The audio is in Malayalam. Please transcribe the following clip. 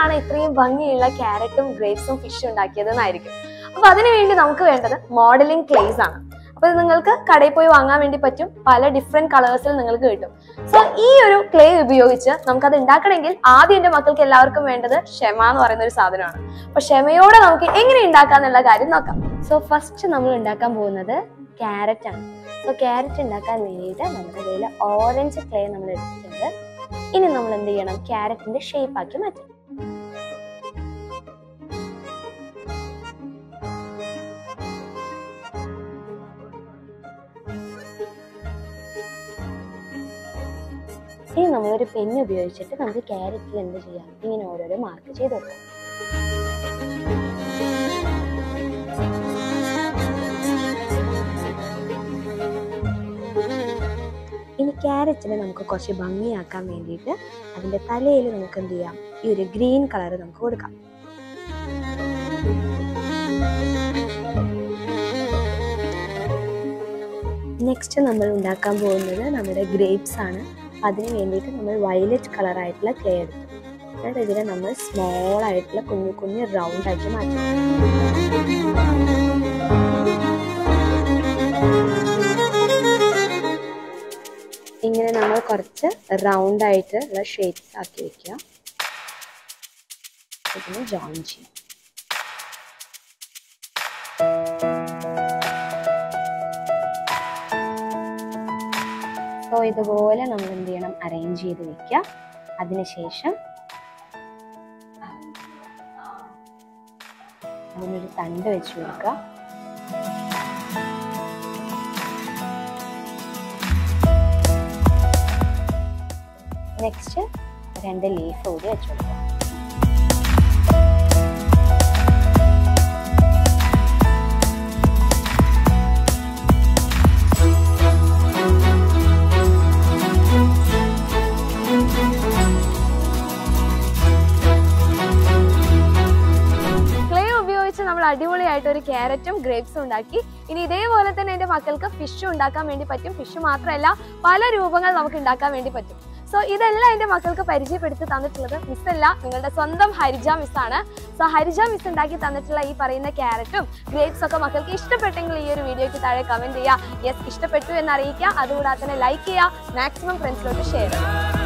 എങ്ങനെയാണ് ഇത്രയും ഭംഗിയുള്ള ക്യാരറ്റും ഗ്രേപ്സും ഫിഷും ഉണ്ടാക്കിയത് എന്നായിരിക്കും അപ്പൊ അതിനു വേണ്ടി നമുക്ക് വേണ്ടത് മോഡലിംഗ് ക്ലേസ് ആണ് അപ്പൊ ഇത് നിങ്ങൾക്ക് കടയിൽ പോയി വാങ്ങാൻ വേണ്ടി പറ്റും പല ഡിഫറെന്റ് കളേഴ്സിൽ നിങ്ങൾക്ക് കിട്ടും സോ ഈ ഒരു ക്ലേ ഉപയോഗിച്ച് നമുക്കത് ഉണ്ടാക്കണമെങ്കിൽ ആദ്യം എന്റെ മക്കൾക്ക് എല്ലാവർക്കും വേണ്ടത് ക്ഷമ എന്ന് പറയുന്ന ഒരു സാധനമാണ് അപ്പൊ ക്ഷമയോടെ നമുക്ക് എങ്ങനെ ഉണ്ടാക്കാന്നുള്ള കാര്യം നോക്കാം സോ ഫസ്റ്റ് നമ്മൾ ഉണ്ടാക്കാൻ പോകുന്നത് ക്യാരറ്റ് ആണ് സോ ക്യാരറ്റ് ഉണ്ടാക്കാൻ വേണ്ടിയിട്ട് നമ്മുടെ കയ്യിൽ ഓറഞ്ച് ക്ലേ നമ്മൾ എടുത്തിട്ടുണ്ട് ഇനി നമ്മൾ എന്ത് ചെയ്യണം ക്യാരറ്റിന്റെ ഷേപ്പ് ആക്കി മാറ്റണം ഇനി നമ്മളൊരു പെന്ന് ഉപയോഗിച്ചിട്ട് നമുക്ക് ക്യാരറ്റിൽ എന്ത് ചെയ്യാം ഇങ്ങനെ ഓരോരോ മാർക്ക് ചെയ്ത് കൊടുക്കാം ഇനി ക്യാരറ്റിനെ നമുക്ക് കുറച്ച് ഭംഗിയാക്കാൻ വേണ്ടിയിട്ട് അതിന്റെ തലയിൽ നമുക്ക് എന്ത് ചെയ്യാം ഈ ഒരു ഗ്രീൻ കളർ നമുക്ക് കൊടുക്കാം നെക്സ്റ്റ് നമ്മൾ ഉണ്ടാക്കാൻ പോകുന്നത് നമ്മുടെ ഗ്രേപ്സ് ആണ് അതിന് വേണ്ടിയിട്ട് നമ്മൾ വയലറ്റ് കളർ ആയിട്ടുള്ള ക്ലേ എടുത്തു എന്നിട്ട് ഇതിനെ നമ്മൾ സ്മോൾ ആയിട്ടുള്ള കുഞ്ഞു കുഞ്ഞു റൗണ്ട് ആക്കി മാറ്റി ഇങ്ങനെ നമ്മൾ കുറച്ച് റൗണ്ട് ആയിട്ട് ഉള്ള ഷേപ്സ് ആക്കി വെക്കുക ഇതിന് ജോയിൻ ചെയ്യാം സോ ഇതുപോലെ നമ്മൾ എന്ത് ചെയ്യണം അറേഞ്ച് ചെയ്ത് വെക്കുക അതിനുശേഷം അതിനൊരു തണ്ട് വെച്ച് കൊടുക്കുക നെക്സ്റ്റ് രണ്ട് ലീഫ് കൂടി വെച്ച് കൊടുക്കുക ക്ലേ ഉപയോഗിച്ച് നമ്മൾ അടിപൊളിയായിട്ട് ഒരു ക്യാരറ്റും ഗ്രേപ്സും ഉണ്ടാക്കി ഇനി ഇതേപോലെ തന്നെ എൻ്റെ മക്കൾക്ക് ഫിഷും ഉണ്ടാക്കാൻ വേണ്ടി പറ്റും ഫിഷ് മാത്രമല്ല പല രൂപങ്ങൾ നമുക്ക് ഉണ്ടാക്കാൻ വേണ്ടി പറ്റും സോ ഇതെല്ലാം എൻ്റെ മക്കൾക്ക് പരിചയപ്പെടുത്തി തന്നിട്ടുള്ളത് മിസ്സല്ല നിങ്ങളുടെ സ്വന്തം ഹരിജ മിസ്സാണ് സോ ഹരിജ മിസ് ഉണ്ടാക്കി തന്നിട്ടുള്ള ഈ പറയുന്ന ക്യാരറ്റും ഗ്രേപ്സ് ഒക്കെ മക്കൾക്ക് ഇഷ്ടപ്പെട്ടെങ്കിൽ ഈ ഒരു വീഡിയോയ്ക്ക് താഴെ കമന്റ് ചെയ്യുക യെസ് ഇഷ്ടപ്പെട്ടു എന്ന് അറിയിക്കുക അതുകൂടാതെ തന്നെ ലൈക്ക് ചെയ്യുക മാക്സിമം ഫ്രണ്ട്സിലോട്ട് ഷെയർ ചെയ്യുക